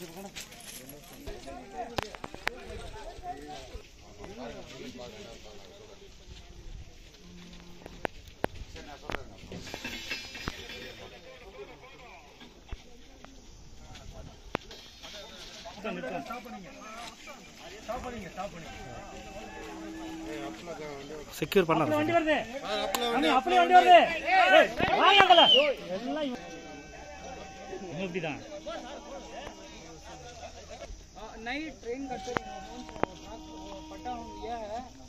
Secure பண்ணாத வண்டி வருது அண்ணே, அப்படியே வண்டி வருது ஏய், வாங்க அதுல. எல்லாம் இவன். இவன் இப்படிதான் नाइट ट्रेन का ट्रेन पटा हूँ यह है